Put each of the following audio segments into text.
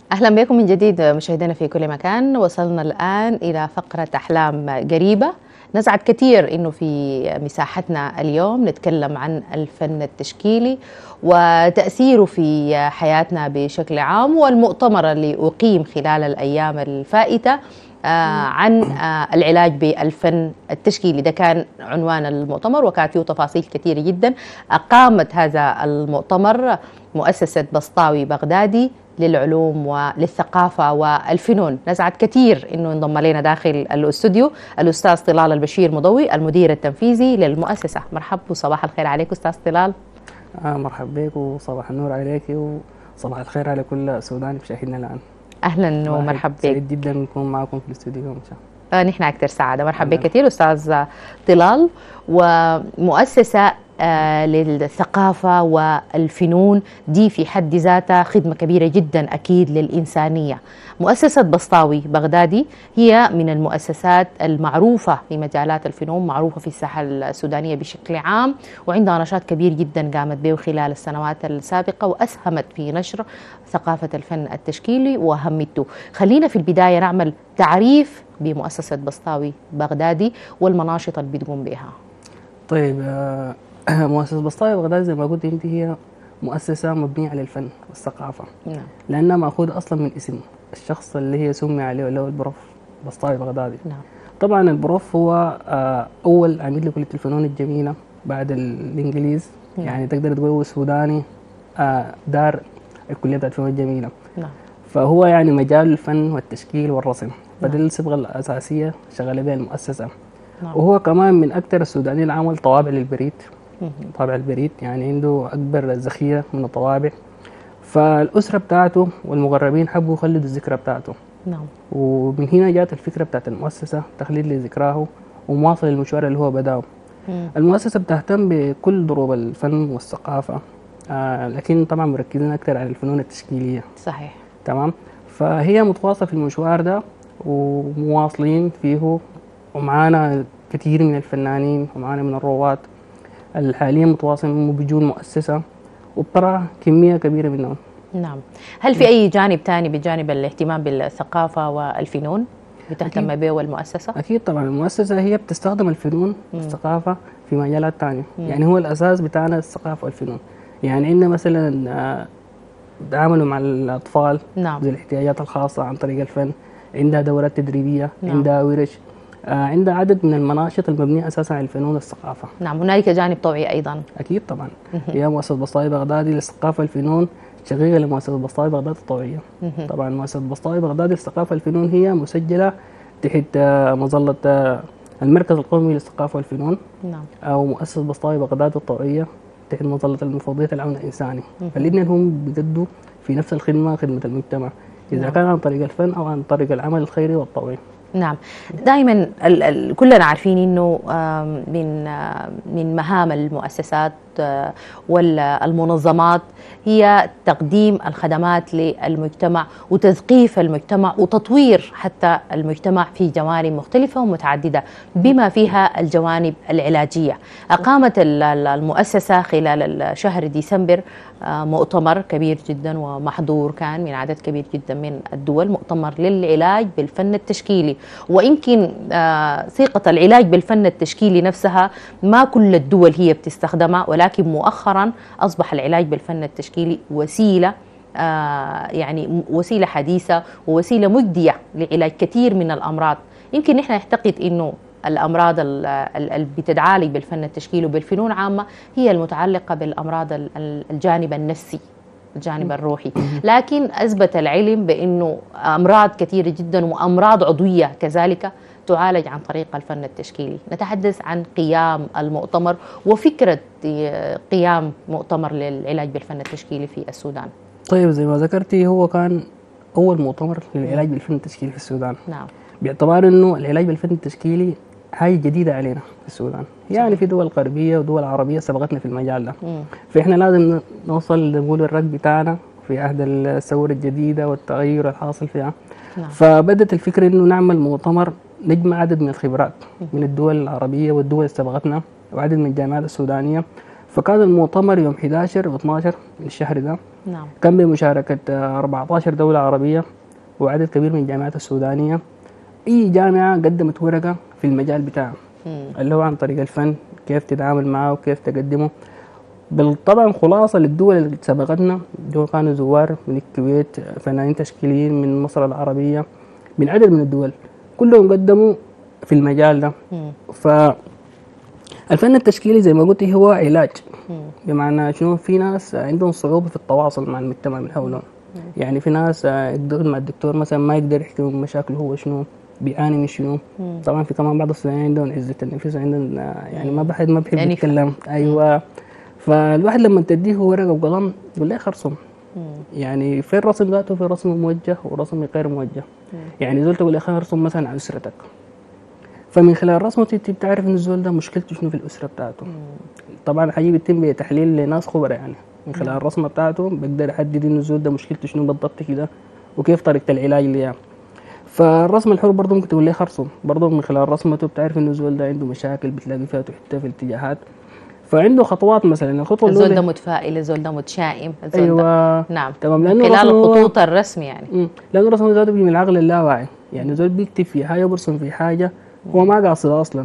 أهلا بكم من جديد مشاهدينا في كل مكان وصلنا الآن إلى فقرة أحلام قريبة نسعد كثير انه في مساحتنا اليوم نتكلم عن الفن التشكيلي وتاثيره في حياتنا بشكل عام والمؤتمر اللي اقيم خلال الايام الفائته آه عن آه العلاج بالفن التشكيلي ده كان عنوان المؤتمر وكانت فيه تفاصيل كثيره جدا اقامت هذا المؤتمر مؤسسه بسطاوي بغدادي للعلوم وللثقافة والفنون نسعد كثير أنه انضم لنا داخل الاستوديو الأستاذ طلال البشير مضوي المدير التنفيذي للمؤسسة مرحبا وصباح الخير عليك أستاذ طلال آه مرحبا بك وصباح النور عليك وصباح الخير على كل سوداني مشاهدنا الآن أهلا ومرحبا بك سعيد جدا نكون معكم في الاستوديو إن شاء الله آه نحن أكثر سعادة مرحبا بك كثير أستاذ طلال ومؤسسة آه للثقافة والفنون دي في حد ذاتها خدمة كبيرة جدا أكيد للإنسانية مؤسسة بسطاوي بغدادي هي من المؤسسات المعروفة في مجالات الفنون معروفة في الساحة السودانية بشكل عام وعندها نشاط كبير جدا قامت به خلال السنوات السابقة وأسهمت في نشر ثقافة الفن التشكيلي وأهميته خلينا في البداية نعمل تعريف بمؤسسة بسطاوي بغدادي والمناشط اللي بتقوم بها طيب آه مؤسسة بسطاوي بغداد زي ما قلت انت هي مؤسسة مبنية على الفن والثقافة نعم لأنها مأخوذة أصلا من اسم الشخص اللي هي سمي عليه اللي هو البروف بسطاوي بغدادي نعم طبعا البروف هو آه أول عميد لكلية الفنون الجميلة بعد الإنجليز نعم. يعني تقدر تقول هو سوداني آه دار الكلية بتاعت الفنون الجميلة نعم فهو يعني مجال الفن والتشكيل والرسم نعم. فدي الصبغة الأساسية شغالة بها المؤسسة نعم وهو كمان من أكثر السودانيين اللي عمل طوابع للبريد مهم. طابع البريد يعني عنده أكبر ذخيرة من الطوابع فالأسرة بتاعته والمغربين حبوا يخلدوا الذكرى بتاعته نعم ومن هنا جات الفكرة بتاعت المؤسسة تخليد لذكراه ومواصل المشوار اللي هو بداه مم. المؤسسة بتهتم بكل ضروب الفن والثقافة آه لكن طبعا مركزين أكثر على الفنون التشكيلية صحيح تمام فهي متواصلة في المشوار ده ومواصلين فيه ومعانا كثير من الفنانين ومعانا من الرواد الحاليا متواصلين بجون مؤسسة وبطرح كمية كبيرة منهم نعم هل في أي جانب تاني بجانب الاهتمام بالثقافة والفنون بتهتم أكيد. به المؤسسة؟ أكيد طبعا المؤسسة هي بتستخدم الفنون والثقافة في مجالات تانية يعني هو الأساس بتاعنا الثقافة والفنون يعني عندنا مثلا آه، تعاملوا مع الأطفال نعم ذوي الاحتياجات الخاصة عن طريق الفن عندها دورات تدريبية نعم. عندها ورش آه، عندها عدد من المناشط المبنية أساسا على الفنون والثقافة نعم هنالك جانب طوعي أيضا أكيد طبعا هي مؤسسة بسطاوي بغدادي للثقافة والفنون شقيقة لمؤسسة بسطاوي بغداد الطوعية مهم. طبعا مؤسسة بسطاوي بغدادي للثقافة والفنون هي مسجلة تحت آه، مظلة آه، المركز القومي للثقافة والفنون نعم أو مؤسسة بسطاوي بغداد الطوعية تحت مظلة المفوضية العون الإنساني فالاثنين هم بيجدوا في نفس الخدمة خدمة المجتمع إذا نعم. كان عن طريق الفن أو عن طريق العمل الخيري والطوعي نعم دائما ال ال كلنا عارفين انه آم، من آم، من مهام المؤسسات آه، والمنظمات هي تقديم الخدمات للمجتمع وتثقيف المجتمع وتطوير حتى المجتمع في جوانب مختلفة ومتعددة بما فيها الجوانب العلاجية أقامت ال- ال- المؤسسة خلال شهر ديسمبر آه، مؤتمر كبير جدا ومحظور كان من عدد كبير جدا من الدول مؤتمر للعلاج بالفن التشكيلي ويمكن آه، صيغة العلاج بالفن التشكيلي نفسها ما كل الدول هي بتستخدمها ولكن مؤخرا أصبح العلاج بالفن التشكيلي وسيلة آه، يعني م- وسيلة حديثة ووسيلة مجدية لعلاج كثير من الأمراض يمكن نحن نعتقد أنه الامراض ال- ال- اللي بتتعالج بالفن التشكيلي وبالفنون عامه هي المتعلقه بالامراض ال- ال- الجانب النفسي الجانب الروحي لكن اثبت العلم بانه امراض كثيره جدا وامراض عضويه كذلك تعالج عن طريق الفن التشكيلي نتحدث عن قيام المؤتمر وفكره آه، قيام مؤتمر للعلاج بالفن التشكيلي في السودان طيب زي ما ذكرتي هو كان أول مؤتمر للعلاج بالفن التشكيلي في السودان نعم باعتبار إنه العلاج بالفن التشكيلي حاجة جديدة علينا في السودان يعني في دول غربية ودول عربية سبقتنا في المجال ده مم. فإحنا لازم نوصل نقول الركب بتاعنا في عهد الثورة الجديدة والتغير الحاصل فيها نعم. فبدت الفكرة إنه نعمل مؤتمر نجمع عدد من الخبرات من الدول العربية والدول اللي سبقتنا وعدد من الجامعات السودانية فكان المؤتمر يوم 11 و 12 من الشهر ده نعم كان بمشاركة آه، 14 دولة عربية وعدد كبير من الجامعات السودانية أي جامعة قدمت ورقة في المجال بتاعها مم. اللي هو عن طريق الفن كيف تتعامل معه وكيف تقدمه بل طبعا خلاصة للدول اللي سبقتنا دول كانوا زوار من الكويت فنانين تشكيليين من مصر العربية من عدد من الدول كلهم قدموا في المجال ده مم. فالفن التشكيلي زي ما قلت هو علاج مم. بمعنى شنو في ناس عندهم صعوبة في التواصل مع المجتمع من حولهم يعني في ناس آه، يقدر مع الدكتور مثلا ما يقدر يحكي من مشاكله هو شنو بيعاني من شنو مم. طبعا في كمان بعض السودانيين عندهم عزة النفس عندهم آه، يعني ما بحد ما بيحب يعني يتكلم ايوه فالواحد لما تديه ورقة وقلم يقول لك ارسم مم. يعني في الرسم ذاته في رسم موجه ورسم غير موجه يعني زول تقول يا اخي ارسم مثلا على اسرتك فمن خلال رسمته انت بتعرف ان الزول ده مشكلته شنو في الاسره بتاعته طبعا حاجه بيتم بتحليل لناس خبراء يعني من خلال الرسمه بتاعته بقدر احدد ان الزول ده مشكلته شنو بالضبط كده وكيف طريقه العلاج اللي يعني. فالرسم الحر برضه ممكن تقول لي خرصم برضه من خلال رسمته بتعرف انه الزول ده عنده مشاكل بتلاقي فيها حتى في الاتجاهات فعنده خطوات مثلا الخطوه الزول ده الاولى متفائل الزول ده متشائم الزول ده ايوه نعم تمام من لانه خلال الرسم هو- خطوط الرسم يعني مم. لانه الرسم ذاته بيجي من العقل اللاواعي يعني زول بيكتب في حاجه وبرسم في حاجه هو ما قاصدها اصلا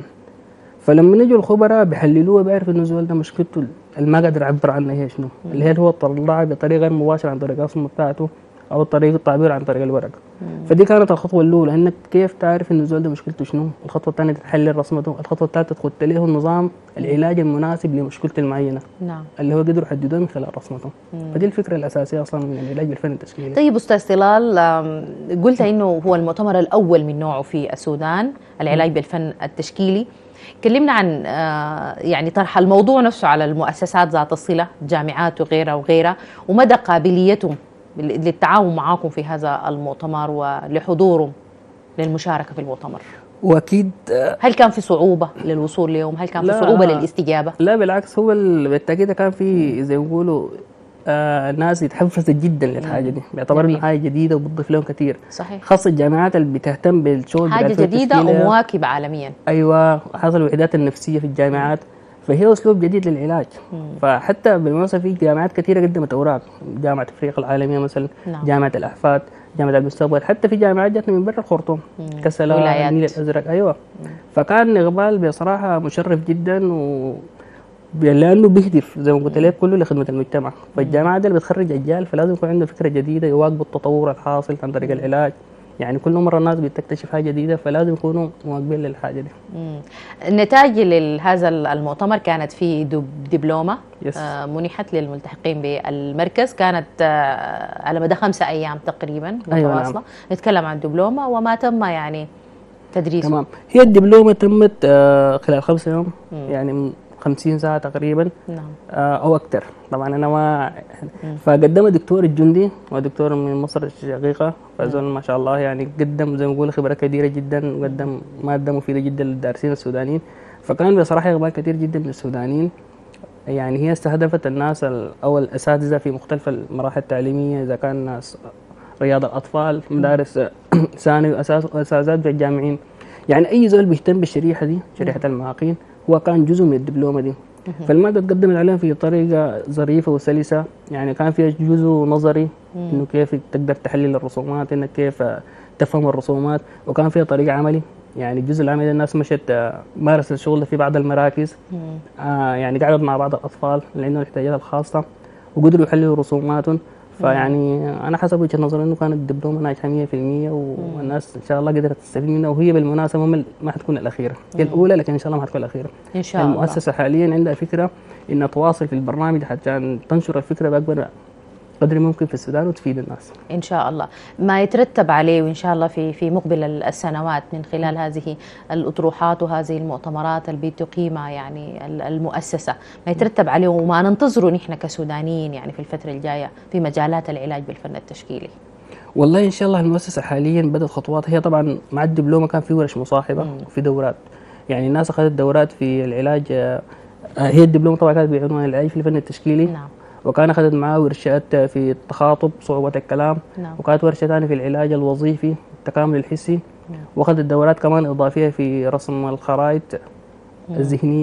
فلما نجوا الخبراء بيحللوها بيعرف انه الزول ده مشكلته اللي ما قادر يعبر عنها هي شنو اللي هي هو طلعها بطريقه غير مباشره عن طريق الرسمه بتاعته او طريقه التعبير عن طريق الورق فدي كانت الخطوه الاولى انك كيف تعرف انه الزول ده مشكلته شنو الخطوه الثانيه تحلل رسمته الخطوه الثالثه تخط له النظام العلاج المناسب لمشكلته المعينه نعم اللي هو قدروا يحددوه من خلال رسمته فدي الفكره الاساسيه اصلا من العلاج بالفن التشكيلي طيب استاذ طلال آم، قلت انه هو المؤتمر الاول من نوعه في السودان العلاج بالفن التشكيلي كلمنا عن آه، يعني طرح الموضوع نفسه على المؤسسات ذات الصله جامعات وغيرها وغيرها ومدى قابليتهم لل- للتعاون معاكم في هذا المؤتمر ولحضورهم للمشاركه في المؤتمر واكيد آه، هل كان في صعوبه للوصول لهم هل كان في لا. صعوبه للاستجابه لا بالعكس هو ال- بالتاكيد كان في زي ما بيقولوا آه ناس يتحفزت جدا للحاجه دي بيعتبر جميل. انها حاجه جديده وبتضيف لهم كثير صحيح خاصه الجامعات اللي بتهتم بالشغل بتاع حاجه الفن جديده التشكيلي. ومواكبه عالميا ايوه حصل الوحدات النفسيه في الجامعات فهي اسلوب جديد للعلاج فحتى بالمناسبه في جامعات كثيره قدمت اوراق جامعه افريقيا العالميه مثلا نعم. جامعه الاحفاد جامعه المستقبل حتى في جامعات جاتنا من برا الخرطوم كسلا ولايات. النيل الازرق ايوه فكان اقبال بصراحه مشرف جدا و لانه بيهدف زي ما قلت لك كله لخدمه المجتمع فالجامعه دي اللي بتخرج اجيال فلازم يكون عندهم فكره جديده يواكبوا التطور الحاصل عن طريق العلاج يعني كل مره الناس بتكتشف حاجه جديده فلازم يكونوا مواكبين للحاجه دي مم. النتائج لهذا المؤتمر كانت في دب- دبلومة يس. آه، منحت للملتحقين بالمركز كانت آه، على مدى خمسة أيام تقريبا أيوة متواصلة نتكلم عن دبلومة وما تم يعني تدريسه تمام هي الدبلومه تمت آه، خلال خمسة يوم يعني من 50 ساعه تقريبا نعم آه، او اكثر طبعا انا ما فقدمها دكتور الجندي ودكتور من مصر الشقيقه فزول ما شاء الله يعني قدم زي ما بقول خبره كبيره جدا وقدم ماده مفيده جدا للدارسين السودانيين فكان بصراحه اقبال كثير جدا من السودانيين يعني هي استهدفت الناس ال- او الاساتذه في مختلف المراحل التعليميه اذا كان ناس رياض الاطفال مدارس ثانوي اساس اساتذه في الجامعين يعني اي زول بيهتم بالشريحه دي شريحه المعاقين هو كان جزء من الدبلومه دي فالماده تقدمت عليهم في طريقه ظريفه وسلسه يعني كان فيها جزء نظري انه كيف تقدر تحلل الرسومات انك كيف تفهم الرسومات وكان فيها طريقه عملي يعني الجزء العملي الناس مشت آه، مارست الشغل ده في بعض المراكز آه يعني قعدت مع بعض الاطفال اللي عندهم الاحتياجات الخاصه وقدروا يحللوا رسوماتهم فيعني انا حسب وجهه نظري انه كانت الدبلومه ناجحه 100% والناس ان شاء الله قدرت تستفيد منها وهي بالمناسبه ما ما حتكون الاخيره هي الاولى لكن ان شاء الله ما حتكون الاخيره إن شاء الله المؤسسه حاليا عندها فكره انها تواصل في البرنامج حتى تنشر الفكره باكبر قدر ممكن في السودان وتفيد الناس إن شاء الله ما يترتب عليه وإن شاء الله في في مقبل السنوات من خلال هذه الأطروحات وهذه المؤتمرات اللي بتقيمها يعني ال- المؤسسة ما يترتب عليه وما ننتظره نحن كسودانيين يعني في الفترة الجاية في مجالات العلاج بالفن التشكيلي والله ان شاء الله المؤسسه حاليا بدات خطوات هي طبعا مع الدبلومه كان في ورش مصاحبه وفي دورات يعني الناس اخذت دورات في العلاج آه، آه، هي الدبلومه طبعا كانت بعنوان العلاج في الفن التشكيلي نعم وكان اخذت معاه ورشات في التخاطب صعوبة الكلام نعم. وكانت ورشة ثانية في العلاج الوظيفي التكامل الحسي واخذت دورات كمان إضافية في رسم الخرائط الذهنية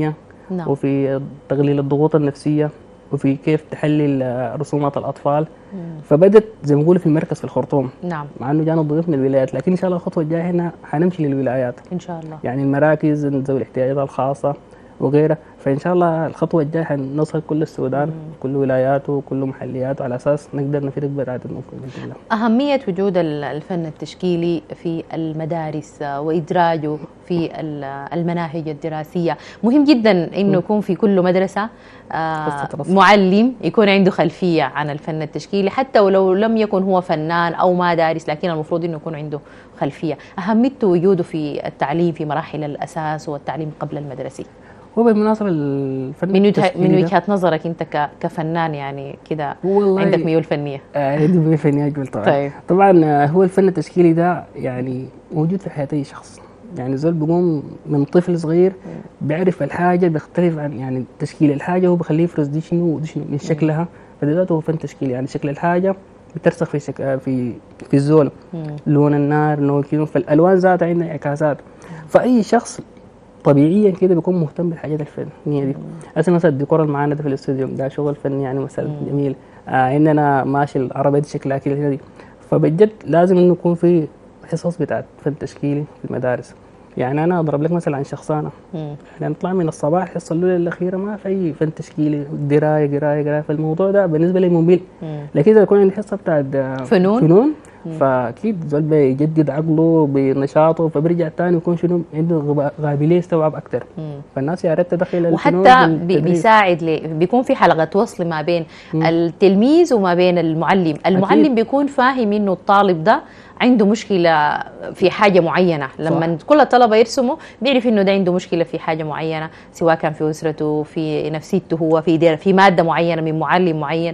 نعم. وفي تقليل الضغوط النفسيه وفي كيف تحلل آه، رسومات الاطفال مم. فبدت زي ما بيقولوا في المركز في الخرطوم نعم مع انه جانا ضيوف من الولايات لكن ان شاء الله الخطوه الجايه هنا حنمشي للولايات ان شاء الله يعني المراكز ذوي الاحتياجات الخاصه وغيرها فان شاء الله الخطوه الجايه حنوصل كل السودان كل ولاياته وكل محلياته على اساس نقدر نفيد اكبر عدد ممكن باذن الله أهمية وجود ال- الفن التشكيلي في المدارس آه، وإدراجه في ال- المناهج الدراسية مهم جدا إنه يكون في كل مدرسة آه، قصة رسم. معلم يكون عنده خلفية عن الفن التشكيلي حتى ولو لم يكن هو فنان أو ما دارس لكن المفروض إنه يكون عنده خلفية أهميته وجوده في التعليم في مراحل الأساس والتعليم قبل المدرسي هو بالمناسبه الفن من وجهة التشكيلي من ده- وجهة نظرك أنت ك- كفنان يعني كده والله عندك ميول فنية آه، عندي ميول فني اقول طبعا طيب. طبعا آه، هو الفن التشكيلي ده يعني موجود في حياه اي شخص يعني زول بيقوم من طفل صغير بيعرف الحاجه بيختلف عن يعني تشكيل الحاجه هو بخليه يفرز دي شنو ودي شنو من شكلها فذاته هو فن تشكيلي يعني شكل الحاجه بترسخ في شك... آه، في في الزول مم. لون النار لون كده فالالوان ذاتها عندها انعكاسات فاي شخص طبيعيا كده بيكون مهتم بالحاجات الفنيه دي هسه مثلا الديكور اللي معانا ده في الاستوديو ده شغل فني يعني مثلا جميل آه عندنا ماشي العربيه دي شكلها كده كده دي فبجد لازم انه يكون في حصص بتاعت فن تشكيلي في المدارس يعني انا اضرب لك مثلا عن شخصنا مم. احنا نطلع من الصباح الحصه الاولى الاخيره ما في اي فن تشكيلي قرايه قرايه قرايه فالموضوع ده بالنسبه لي ممل مم. لكن اذا يكون عندي حصه بتاعت آه، فنون؟ فنون فاكيد زول بيجدد عقله بنشاطه فبيرجع تاني يكون شنو عنده غبا- قابليه يستوعب اكثر مم. فالناس يا ريت تدخل الفنون وحتى بي- بالتدريس. بيساعد لي بيكون في حلقة وصل ما بين التلميذ وما بين المعلم المعلم أكيد. بيكون فاهم انه الطالب ده عنده مشكلة في حاجة معينة لما صح. كل الطلبة يرسموا بيعرف انه ده عنده مشكلة في حاجة معينة سواء كان في أسرته في نفسيته هو في دير في مادة معينة من معلم معين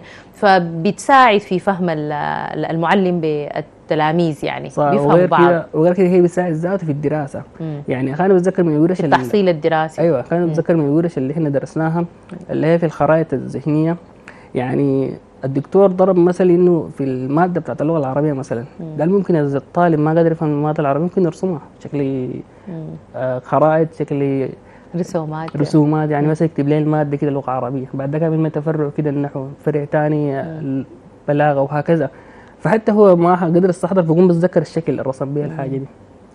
فبتساعد في فهم ال- المعلم بالتلاميذ يعني صح بيفهموا وغير بعض كده وغير كده هي بتساعد ذاته في الدراسه مم. يعني خلينا بتذكر من الورش في ال- التحصيل الدراسي ايوه خلينا بتذكر من الورش اللي احنا درسناها اللي هي في الخرائط الذهنيه يعني الدكتور ضرب مثل انه في الماده بتاعت اللغه العربيه مثلا قال ممكن اذا الطالب ما قادر يفهم الماده العربيه ممكن يرسمها شكل مم. آه، خرائط شكل رسومات رسومات يعني مثلا يكتب لي الماده كده لغه عربيه بعد ذاك يعمل تفرع كده النحو فرع ثاني البلاغه وهكذا فحتى هو ما قدر يستحضر فيقوم بيتذكر الشكل اللي رسم بيه الحاجه دي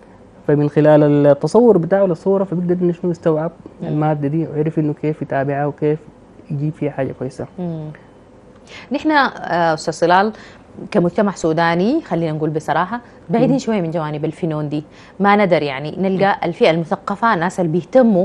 فمن خلال التصور بتاعه للصوره فبيقدر انه شنو يستوعب الماده دي ويعرف انه كيف يتابعها وكيف يجيب فيها حاجه كويسه مم. نحن آه، استاذ صلال كمجتمع سوداني خلينا نقول بصراحه بعيدين شويه من جوانب الفنون دي ما ندر يعني نلقى الفئه المثقفه الناس اللي بيهتموا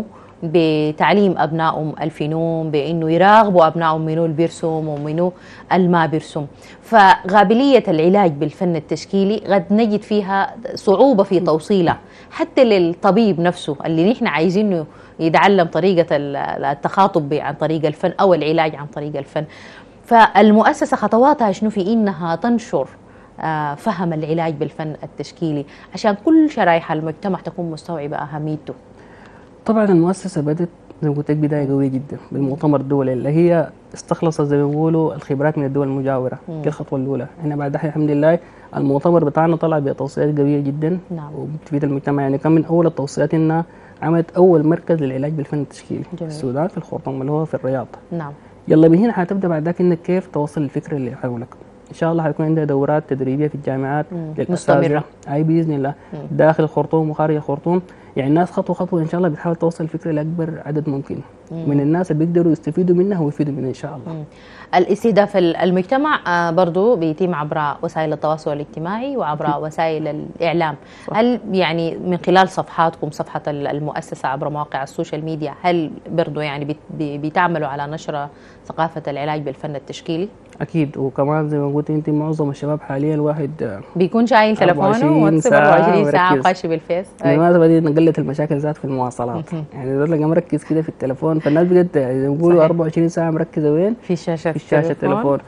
بتعليم ابنائهم الفنون بانه يراقبوا ابنائهم منو اللي بيرسم ومنو اللي ما بيرسم فغابليه العلاج بالفن التشكيلي قد نجد فيها صعوبه في توصيلها حتى للطبيب نفسه اللي نحن عايزينه يتعلم طريقه ال- التخاطب عن طريق الفن او العلاج عن طريق الفن فالمؤسسه خطواتها شنو في انها تنشر آه، فهم العلاج بالفن التشكيلي عشان كل شرائح المجتمع تكون مستوعبه اهميته طبعا المؤسسه بدات زي ما قلت لك بدايه قويه جدا بالمؤتمر الدولي اللي هي استخلصت زي ما بيقولوا الخبرات من الدول المجاوره دي الخطوه الاولى احنا بعد دحين الحمد لله المؤتمر بتاعنا طلع بتوصيات قويه جدا نعم. وبتفيد المجتمع يعني كان من اول التوصيات انها عملت اول مركز للعلاج بالفن التشكيلي في جميل. السودان في الخرطوم اللي هو في الرياض نعم يلا من هنا حتبدا بعد ذاك انك كيف توصل الفكره اللي حولك ان شاء الله حيكون عندها دورات تدريبيه في الجامعات مم. للأساتذة. مستمرة. اي باذن الله داخل الخرطوم وخارج الخرطوم يعني الناس خطوه خطوه ان شاء الله بتحاول توصل الفكره لاكبر عدد ممكن من الناس اللي بيقدروا يستفيدوا منها ويفيدوا منها ان شاء الله مم. الاستهداف ال- المجتمع آه، برضو بيتم عبر وسائل التواصل الاجتماعي وعبر وسائل الإعلام هل يعني من خلال صفحاتكم صفحة ال- المؤسسة عبر مواقع السوشيال ميديا هل برضو يعني بت- بي- بيتعملوا على نشر ثقافة العلاج بالفن التشكيلي اكيد وكمان زي ما قلت انت معظم الشباب حاليا الواحد آه، بيكون شايل تلفونه 24 واتساب ساعة 24 ساعة مركز. وخاشي بالفيس أي. بالمناسبة دي نقلت المشاكل ذات في المواصلات يعني ده لقى مركز كده في التليفون فالناس بجد يعني زي ما بيقولوا صحيح. 24 ساعة مركزة وين؟ في شاشة في الشاشة التليفون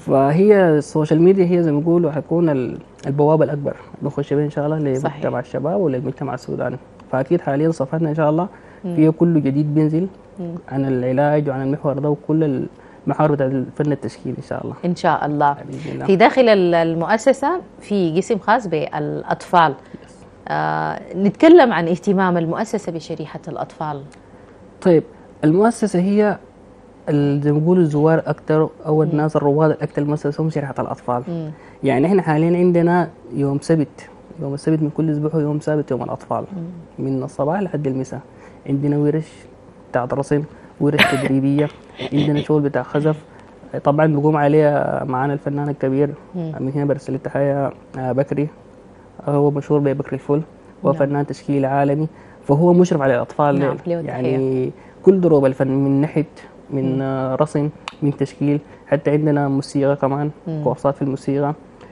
فهي السوشيال ميديا هي زي ما بيقولوا حتكون ال- البوابة الأكبر بنخش بها إن شاء الله صحيح. لمجتمع الشباب وللمجتمع السوداني فأكيد حاليا صفحتنا إن شاء الله فيها كل جديد بينزل عن العلاج وعن المحور ده وكل المحاور بتاع الفن التشكيلي إن شاء الله إن شاء الله بإذن الله. في داخل ال- المؤسسة في قسم خاص بالأطفال آه نتكلم عن اهتمام المؤسسة بشريحة الأطفال طيب المؤسسه هي ال- زي ما بيقولوا الزوار اكثر او الناس الرواد الاكثر المؤسسه هم شريحه الاطفال مم. يعني احنا حاليا عندنا يوم سبت يوم السبت من كل اسبوع هو يوم ثابت يوم الاطفال من الصباح لحد المساء عندنا ورش بتاعت رسم ورش تدريبيه عندنا شغل بتاع خزف طبعا بيقوم عليه معانا الفنان الكبير من هنا برسل التحيه آه، بكري هو مشهور ببكري الفل هو نعم. فنان تشكيلي عالمي فهو مشرف على الاطفال نعم، له يعني كل دروب الفن من نحت من آه، رسم من تشكيل حتى عندنا موسيقى كمان مم. كورسات في الموسيقى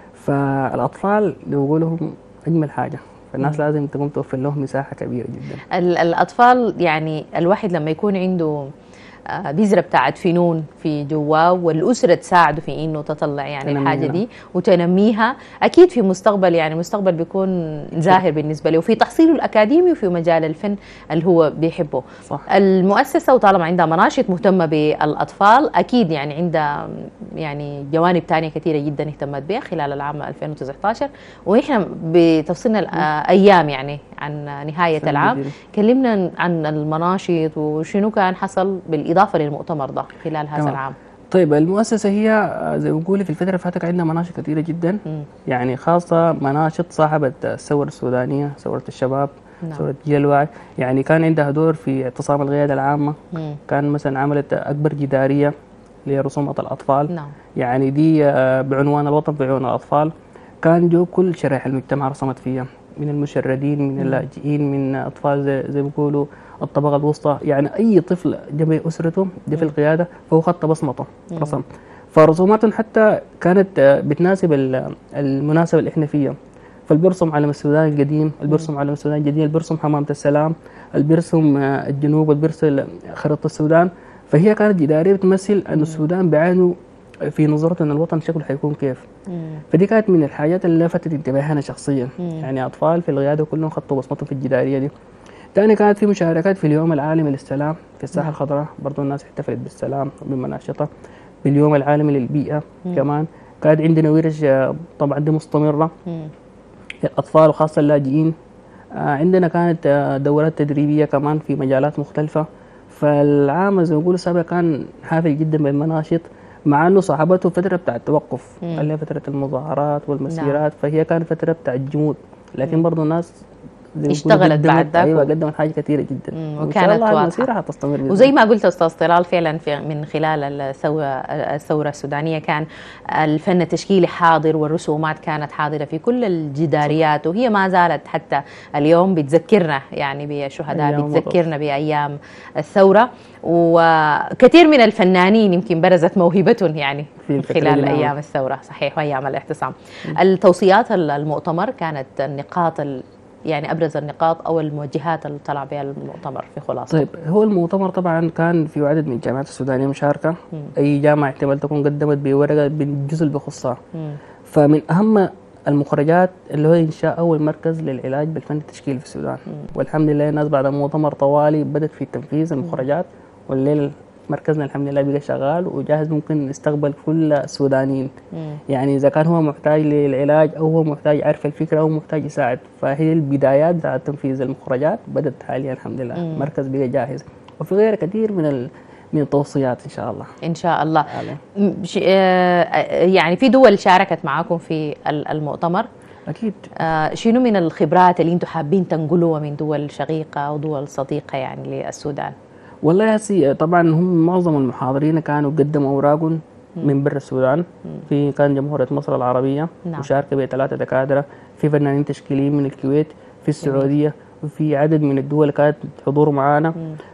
فالاطفال بيقول لهم اجمل حاجه فالناس لازم تقوم توفر لهم مساحه كبيره جدا ال- الأطفال يعني الواحد لما يكون عنده آه، بذرة بتاعت فنون في جواه والأسرة تساعده في إنه تطلع يعني تنميها. الحاجة دي وتنميها أكيد في مستقبل يعني مستقبل بيكون زاهر بالنسبة له وفي تحصيله الأكاديمي وفي مجال الفن اللي هو بيحبه صح المؤسسة وطالما عندها مناشط مهتمة بالأطفال أكيد يعني عندها يعني جوانب تانية كثيرة جدا اهتمت بها خلال العام 2019 ونحن بتفصيلنا الأيام يعني عن نهاية سنة العام جديدة. كلمنا عن المناشط وشنو كان حصل بالإضافة للمؤتمر ده خلال هذا تمام. العام طيب المؤسسه هي آه، زي ما بقول في الفتره اللي فاتت عندنا مناشط كثيره جدا مم. يعني خاصه مناشط صاحبه الثوره السودانيه ثوره الشباب نعم. ثوره جيل الوعي يعني كان عندها دور في اعتصام القياده العامه مم. كان مثلا عملت اكبر جداريه لرسومات الاطفال نعم يعني دي آه، بعنوان الوطن في عيون الأطفال كان جو كل شرائح المجتمع رسمت فيها من المشردين من اللاجئين من أطفال زي, زي ما بيقولوا الطبقة الوسطى يعني أي طفل جنب أسرته دي في القيادة فهو خط بصمته رسم فرسوماتهم حتى كانت آه، بتناسب ال- المناسبة اللي احنا فيها فالبرسم علم السودان القديم البرسم علم السودان الجديد البرسم حمامة السلام البرسم آه، الجنوب البرسم خريطة السودان فهي كانت جدارية بتمثل أن السودان بيعانوا في نظرته أن الوطن شكله حيكون كيف مم. فدي كانت من الحاجات اللي لفتت انتباهي أنا شخصيا مم. يعني أطفال في القيادة كلهم خطوا بصمتهم في الجدارية دي تاني كانت في مشاركات في اليوم العالمي للسلام في الساحة الخضراء برضو الناس احتفلت بالسلام بمناشطة باليوم العالمي للبيئة كمان كانت عندنا ورش آه، طبعا دي مستمرة مم. للأطفال وخاصة اللاجئين آه، عندنا كانت آه، دورات تدريبية كمان في مجالات مختلفة فالعام زي ما بيقولوا السابق كان حافل جدا بالمناشط مع انه صاحبته فترة بتاع التوقف مم. اللي هي فترة المظاهرات والمسيرات فهي كانت فترة بتاع الجمود لكن برضه الناس زي ما بيقولوا اشتغلت قدمت- بعد ذاك ايوه و- قدمت حاجة كثيرة جدا مم، وإن وكانت شاء الله واضحة. المسيرة حتستمر بإذن وزي ما قلت استاذ طلال فعلا في من خلال الثوره الثوره السودانيه كان الفن التشكيلي حاضر والرسومات كانت حاضره في كل الجداريات وهي ما زالت حتى اليوم بتذكرنا يعني بالشهداء أيام بتذكرنا بايام الثوره وكثير من الفنانين يمكن برزت موهبتهم يعني في من الفترة خلال دي نعم. ايام الثوره صحيح وايام الاعتصام التوصيات المؤتمر كانت النقاط ال- يعني ابرز النقاط او الموجهات اللي طلع بها المؤتمر في خلاصه طيب هو المؤتمر طبعا كان في عدد من الجامعات السودانية مشاركة أي جامعة احتمال تكون قدمت بورقة بالجزء اللي بخصها مم. فمن أهم المخرجات اللي هو إنشاء أول مركز للعلاج بالفن التشكيلي في السودان والحمد لله الناس بعد مؤتمر طوالي بدأت في تنفيذ المخرجات والليل مركزنا الحمد لله بقى شغال وجاهز ممكن يستقبل كل السودانيين مم. يعني إذا كان هو محتاج للعلاج أو هو محتاج يعرف الفكرة أو محتاج يساعد فهي البدايات بتاعت تنفيذ المخرجات بدأت حاليا الحمد لله المركز بقى جاهز وفي غير كثير من ال... من التوصيات إن شاء الله ان شاء الله عليه. م- ش- آه، يعني في دول شاركت معاكم في ال- المؤتمر أكيد آه، شنو من الخبرات اللي انتم حابين تنقلوها من دول شقيقه او دول صديقه يعني للسودان والله يا سي طبعا هم معظم المحاضرين كانوا قدموا اوراقهم من برا السودان في كان جمهورية مصر العربية نعم. مشاركة بثلاثة دكاترة في فنانين تشكيليين من الكويت في السعودية وفي عدد من الدول كانت حضور معانا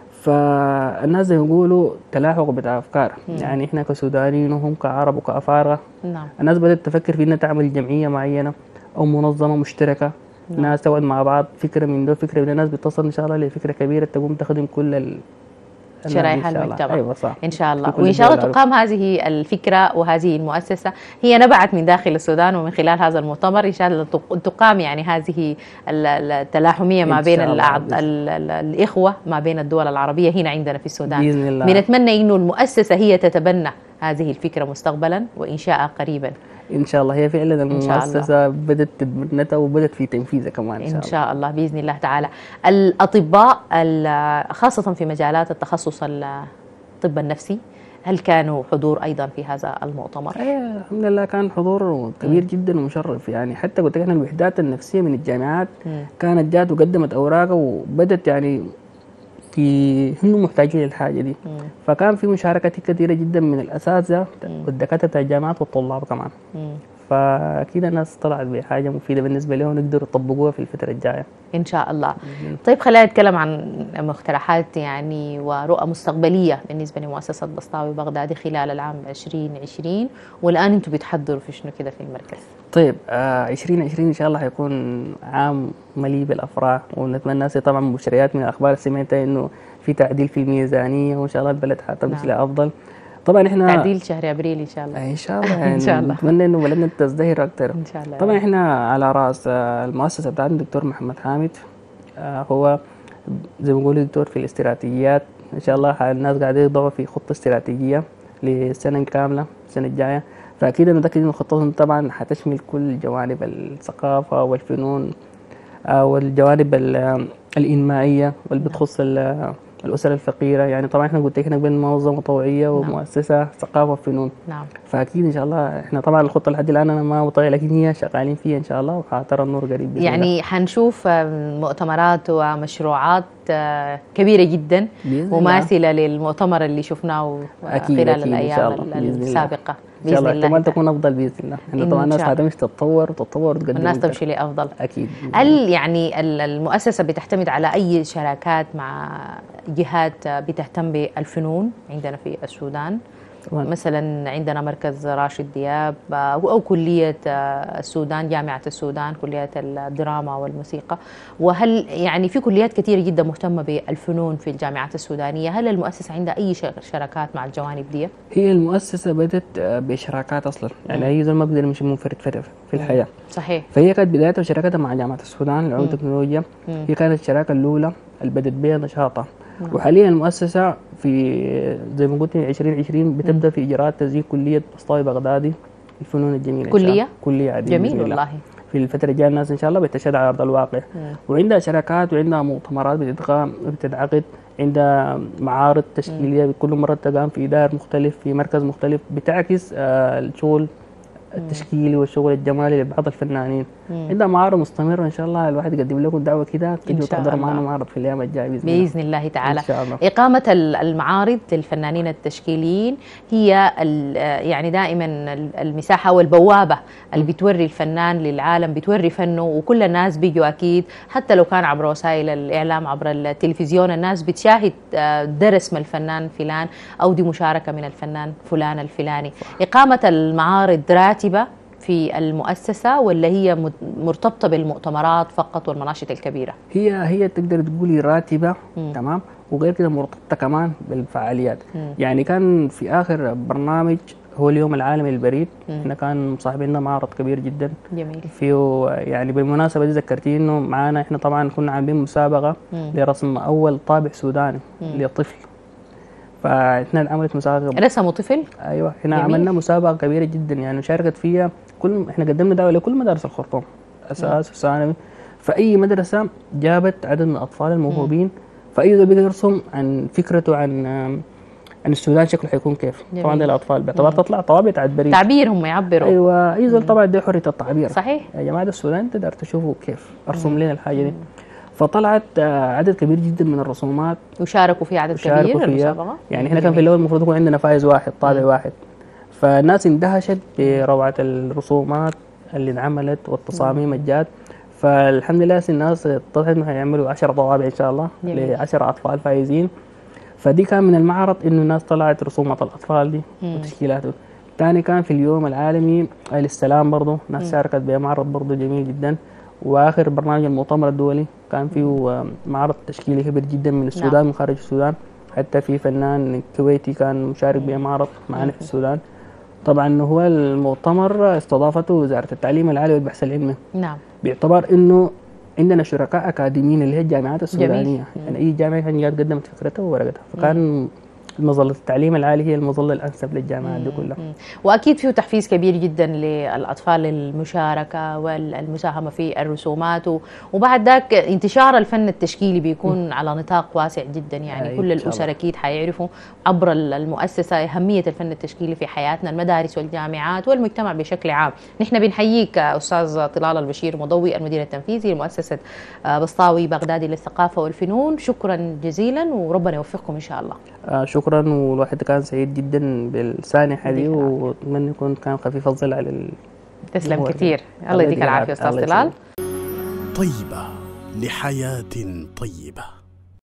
فالناس زي ما يقولوا تلاحق بتاع أفكار يعني إحنا كسودانيين وهم كعرب وكأفارقة نعم الناس بدأت تفكر في إنها تعمل جمعية معينة أو منظمة مشتركة ناس تقعد مع بعض فكرة من ده فكرة من ده، الناس بتصل إن شاء الله لفكرة كبيرة تقوم تخدم كل ال... الناس شرائح إن شاء الله. المجتمع أيوة صح ان شاء الله في كل وان شاء الله الدول تقام هذه الفكره وهذه المؤسسه هي نبعت من داخل السودان ومن خلال هذا المؤتمر ان شاء الله تق- تقام يعني هذه ال- ال- التلاحميه ما إن بين شاء الله الأعض- بإذن. ال- ال- الاخوه ما بين الدول العربيه هنا عندنا في السودان بإذن الله بنتمنى انه المؤسسه هي تتبنى هذه الفكره مستقبلا وانشائها قريبا ان شاء الله هي فعلا شاء الله. المؤسسه بدات تتبنتها وبدات في تنفيذها كمان ان شاء إن الله شاء الله بإذن الله تعالى الأطباء ال- خاصة في مجالات التخصص الطب النفسي هل كانوا حضور أيضا في هذا المؤتمر؟ ايه الحمد لله كان حضور كبير جدا ومشرف يعني حتى قلت لك احنا الوحدات النفسيه من الجامعات مم. كانت جات وقدمت اوراقها وبدت يعني في هم محتاجين للحاجه دي مم. فكان في مشاركات كثيره جدا من الاساتذه والدكاتره بتاع الجامعات والطلاب كمان مم. فاكيد الناس طلعت بحاجه مفيده بالنسبه لهم يقدروا يطبقوها في الفتره الجايه إن شاء الله طيب خلينا نتكلم عن مقترحات يعني ورؤى مستقبلية بالنسبة لمؤسسة بسطاوي بغدادي خلال العام 2020 والآن أنتم بتحضروا في شنو كده في المركز طيب آه 2020 ان شاء الله حيكون عام مليء بالافراح ونتمنى الناس طبعا مبشريات من الاخبار اللي سمعتها انه في تعديل في الميزانيه وان شاء الله البلد حتمشي نعم. لافضل طبعا احنا تعديل شهر أبريل إن شاء الله آه، ان شاء الله يعني إن شاء الله. نتمنى انه بلدنا تزدهر اكثر إن شاء الله طبعا احنا على راس آه، المؤسسه بتاعتنا الدكتور محمد حامد آه، هو زي ما بقول دكتور في الاستراتيجيات ان شاء الله الناس قاعدين يضعوا في خطه استراتيجيه للسنه كامله السنه الجايه فاكيد انا متاكد ان خطتهم طبعا حتشمل كل جوانب الثقافه والفنون آه، والجوانب ال- الانمائيه واللي بتخص ال- الاسر الفقيره يعني طبعا احنا قلت لك احنا بين منظمه طوعيه ومؤسسه ثقافه وفنون نعم فاكيد ان شاء الله احنا طبعا الخطه لحد الان انا ما مطلع لكن هي شغالين فيها ان شاء الله وحترى النور قريب بإذن الله. يعني حنشوف آه، مؤتمرات ومشروعات آه، كبيرة جدا بإذن الله. مماثلة للمؤتمر اللي شفناه آه، أكيد، خلال أكيد، إن الأيام شاء الله، بإذن الله. السابقة ان شاء الله بإذن الله احتمال تعالى. تكون افضل باذن الله احنا إن طبعا الناس شاء الله. حتمشي تتطور وتتطور وتقدم الناس أكتر. تمشي لأفضل اكيد هل يعني ال- المؤسسة بتعتمد على أي شراكات مع جهات بتهتم بالفنون عندنا في السودان طبعا مثلا عندنا مركز راشد دياب آه، أو كلية آه، السودان جامعة السودان كلية الدراما والموسيقى وهل يعني في كليات كثيرة جدا مهتمة بالفنون في الجامعات السودانية هل المؤسسة عندها أي شر- شراكات مع الجوانب دي؟ هي المؤسسه بدات آه، باشراكات اصلا يعني اي زول ما بيقدر يمشي منفرد في في الحياه صحيح فهي كانت بدايتها شراكتها مع جامعه السودان للعلوم والتكنولوجيا مم. هي كانت الشراكه الاولى اللي بدات بها نشاطها وحاليا المؤسسه في زي ما قلت 2020 بتبدا في اجراءات تسجيل كليه اسطوي بغدادي الفنون الجميله إن شاء الله. كلية؟ كليه عاديه جميل بإذن الله. والله في الفتره الجايه الناس ان شاء الله بتشهد على ارض الواقع مم. وعندها شراكات وعندها مؤتمرات بتتقام بتتعقد عندها معارض تشكيليه كل مره تقام في دار مختلف في مركز مختلف بتعكس آه، الشغل التشكيلي والشغل الجمالي لبعض الفنانين مم. عندها معارض مستمره ان شاء الله الواحد يقدم لكم دعوه كده تجوا شاء تحضروا الله. معنا معرض في الايام الجايه باذن الله بإذن الله تعالى ان شاء الله إقامة ال- المعارض للفنانين التشكيليين هي ال- يعني دائما ال- المساحة والبوابة اللي بتوري الفنان للعالم بتوري فنه وكل الناس بيجوا أكيد حتى لو كان عبر وسائل الإعلام عبر التلفزيون الناس بتشاهد آه، درس من الفنان فلان أو دي مشاركة من الفنان فلان الفلاني إقامة المعارض راتبة في المؤسسة ولا هي مت- مرتبطة بالمؤتمرات فقط والمناشط الكبيرة هي هي تقدر تقولي راتبه مم. تمام وغير كده مرتبطه كمان بالفعاليات مم. يعني كان في اخر برنامج هو اليوم العالمي للبريد مم. احنا كان مصاحبين معرض كبير جدا جميل فيه يعني بالمناسبه دي ذكرتي انه معانا احنا طبعا كنا عاملين مسابقه مم. لرسم اول طابع سوداني مم. لطفل فاحنا عملت مسابقه رسموا طفل ايوه احنا جميل. عملنا مسابقه كبيره جدا يعني شاركت فيها كل احنا قدمنا دعوه لكل مدارس الخرطوم اساس وثانوي فاي مدرسه جابت عدد من الاطفال الموهوبين فاي زول بيقدر يرسم عن فكرته عن عن السودان شكله حيكون كيف جميل. طبعا للاطفال باعتبار تطلع طوابع على البريد تعبير هم يعبروا ايوه اي زول طبعا ده حريه التعبير صحيح يا جماعه ده السودان تقدر تشوفوا كيف ارسم لنا الحاجه دي فطلعت آه، عدد كبير جدا من الرسومات وشاركوا في عدد شاركوا كبير فيها المسابقة يعني احنا كان في جميل. الاول المفروض يكون عندنا فايز واحد طابع واحد فالناس اندهشت بروعه الرسومات اللي انعملت والتصاميم الجات فالحمد لله الناس اتضحت انه هيعملوا 10 طوابع ان شاء الله جميل. ل 10 اطفال فايزين فدي كان من المعرض انه الناس طلعت رسومات الاطفال دي مم. وتشكيلاته الثاني كان في اليوم العالمي للسلام برضه ناس شاركت بمعرض برضه جميل جدا واخر برنامج المؤتمر الدولي كان فيه آه، معرض تشكيلي كبير جدا من السودان من خارج السودان حتى في فنان كويتي كان مشارك بمعرض معنا في السودان طبعا هو المؤتمر استضافته وزاره التعليم العالي والبحث العلمي نعم باعتبار انه عندنا شركاء اكاديميين اللي هي الجامعات السودانيه يعني اي جامعه كان جات قدمت فكرتها وورقتها فكان مظله التعليم العالي هي المظله الانسب للجامعات دي كلها مم. واكيد فيه تحفيز كبير جدا للاطفال للمشاركه والمساهمه في الرسومات و- وبعد ذاك انتشار الفن التشكيلي بيكون على نطاق واسع جدا يعني أي، كل إن شاء الاسر الله. اكيد حيعرفوا عبر ال- المؤسسه اهميه الفن التشكيلي في حياتنا المدارس والجامعات والمجتمع بشكل عام نحن بنحييك استاذ طلال البشير مضوي المدير التنفيذي لمؤسسه آه، بسطاوي بغدادي للثقافه والفنون شكرا جزيلا وربنا يوفقكم ان شاء الله آه شكرا والواحد كان سعيد جدا بالسانحه دي يديك العافية. واتمنى يكون كان خفيف الظل على ال... تسلم هو- كثير الله الله يديك يديك العافيه العافية. استاذ الله طلال يسلمك. طيبة لحياة طيبة